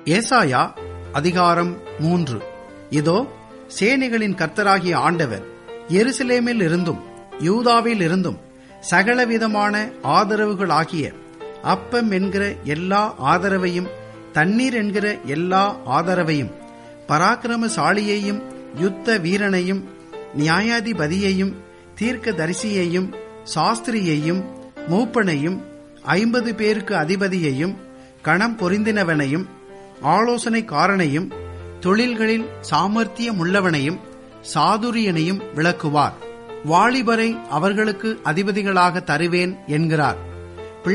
ஏசாயா அதிகாரம் மூன்று இதோ சேனைகளின் கர்த்தராகிய ஆண்டவர் எருசலேமில் இருந்தும் யூதாவில் இருந்தும் சகலவிதமான ஆதரவுகளாகிய அப்பம் என்கிற எல்லா ஆதரவையும் தண்ணீர் என்கிற எல்லா ஆதரவையும் பராக்கிரமசாலியையும் யுத்த வீரனையும் நியாயாதிபதியையும் தீர்க்கதரிசியையும் சாஸ்திரியையும் மூப்பனையும் ஐம்பது பேருக்கு அதிபதியையும் கணம் பொருந்தினவனையும் ஆலோசனைக்காரனையும் தொழில்களில் சாமர்த்தியமுள்ளவனையும் சாதுரியனையும் விளக்குவார் வாலிபரை அவர்களுக்கு அதிபதிகளாக தருவேன் என்கிறார்